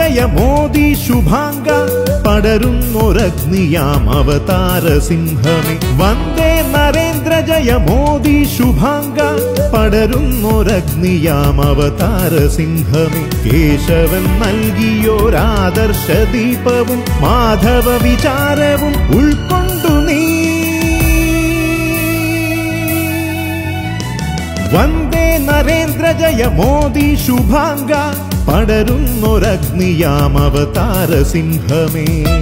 ജയ മോദി ശുഭാംഗ പടരുന്നൊരഗ്നിയാം അവതാര സിംഹമേ വന്ദേ നരേന്ദ്ര ജയ മോദി ശുഭാംഗ പടരുന്നൊരഗ്നിയാം അവതാര സിംഹമേ കേശവൻ നൽകിയോരാദർശ ദീപവും മാധവ വിചാരവും ഉൾക്കൊണ്ടു നീ വന്ദേ നരേന്ദ്ര ജയ മോദി ശുഭാംഗ പടരുന്നൊരഗ്നിയാം അവതാര സിംഹമേ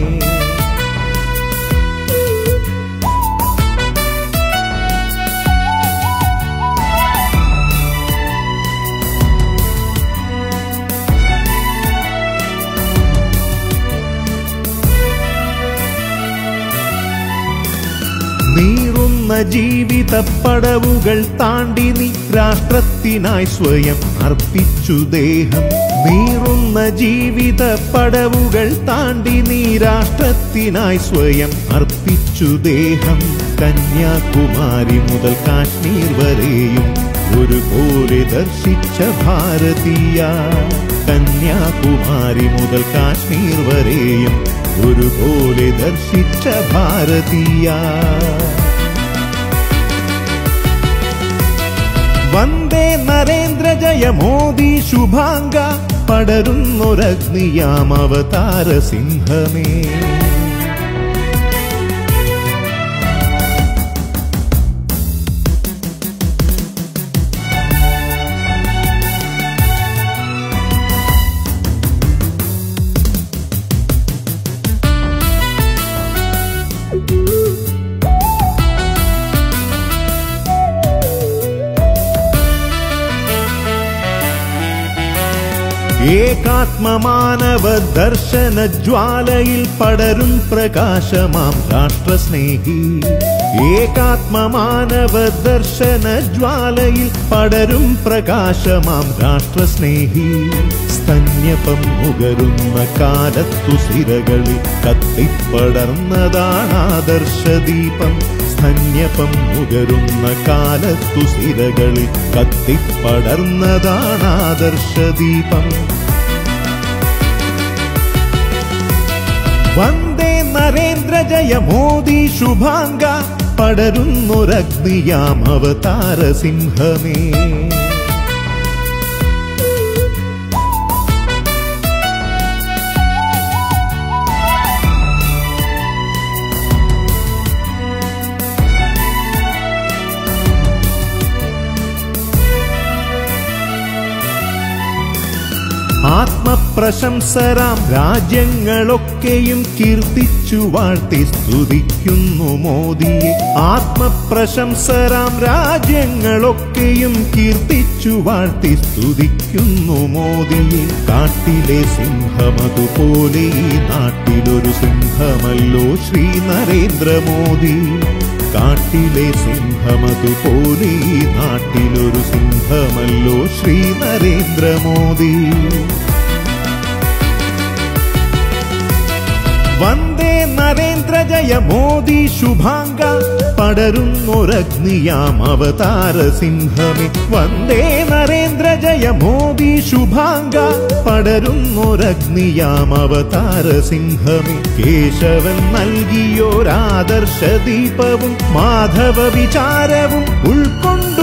നീറുന്ന ജീവിത പടവുകൾ താണ്ടി നീ രാഷ്ട്രത്തിനായി സ്വയം അർപ്പിച്ചു ദേഹം നീറുന്ന ജീവിത പടവുകൾ താണ്ടി നീ രാഷ്ട്രത്തിനായി സ്വയം അർപ്പിച്ചു ദേഹം കന്യാകുമാരി മുതൽ കാശ്മീർ വരെയും ഒരുപോലെ ദർശിച്ച ഭാരതീയ കന്യാകുമാരി മുതൽ കാശ്മീർ വരെയും ഒരുപോലെ ദർശിച്ച ഭാരതീയ വന്ദേ നരേന്ദ്ര ജയ മോദി ശുഭാംഗ പടരുന്നൊരഗ്നിയാം അവതാര സിംഹമേ ഏകാത്മമാനവ ദർശന ജ്വാലയിൽ പടരും പ്രകാശമാം രാഷ്ട്രസ്നേഹി ഏകാത്മമാനവ ദർശന ജ്വാലയിൽ പടരും പ്രകാശമാം രാഷ്ട്രസ്നേഹി സ്തന്യപം മുകരുന്ന കാലത്തു സിരകളിൽ കത്തിപ്പടർന്നതാണ് ആദർശദീപം സ്തന്യപം മുകരുന്ന കാലത്തു സിരകളിൽ കത്തിപ്പടർന്നതാണ് ആദർശദീപം വന്ദേ നരേന്ദ്ര ജയ മോദി ശുഭാംഗ പടരുന്നൊരഗ്നിയാം അവതാര സിംഹമേ ആത്മപ്രശംസരാം രാജ്യങ്ങളൊക്കെയും കീർത്തിച്ചു വാഴ്ത്തി സ്തുതിക്കുന്നു മോദിയെ ആത്മപ്രശംസരാം രാജ്യങ്ങളൊക്കെയും കീർത്തിച്ചു വാഴ്ത്തി സ്തുതിക്കുന്നു മോദിയെ കാട്ടിലെ സിംഹമതുപോലെ ഈ നാട്ടിലൊരു സിംഹമല്ലോ ശ്രീ നരേന്ദ്രമോദി കാട്ടിലെ സിംഹമതുപോലെ ഈ നാട്ടിലൊരു സിംഹമല്ലോ ശ്രീ നരേന്ദ്രമോദി വന്ദേ നരേന്ദ്ര ജയ മോദി ശുഭാംഗ പടരുന്നൊരഗ്നിയാം അവതാര സിംഹമേ വന്ദേ നരേന്ദ്ര ജയ മോദി ശുഭാംഗ പടരുന്നൊരഗ്നിയാം അവതാര സിംഹമേ കേശവൻ നൽകിയോരാദർശ ദീപവും മാധവ വിചാരവും ഉൾക്കൊണ്ടു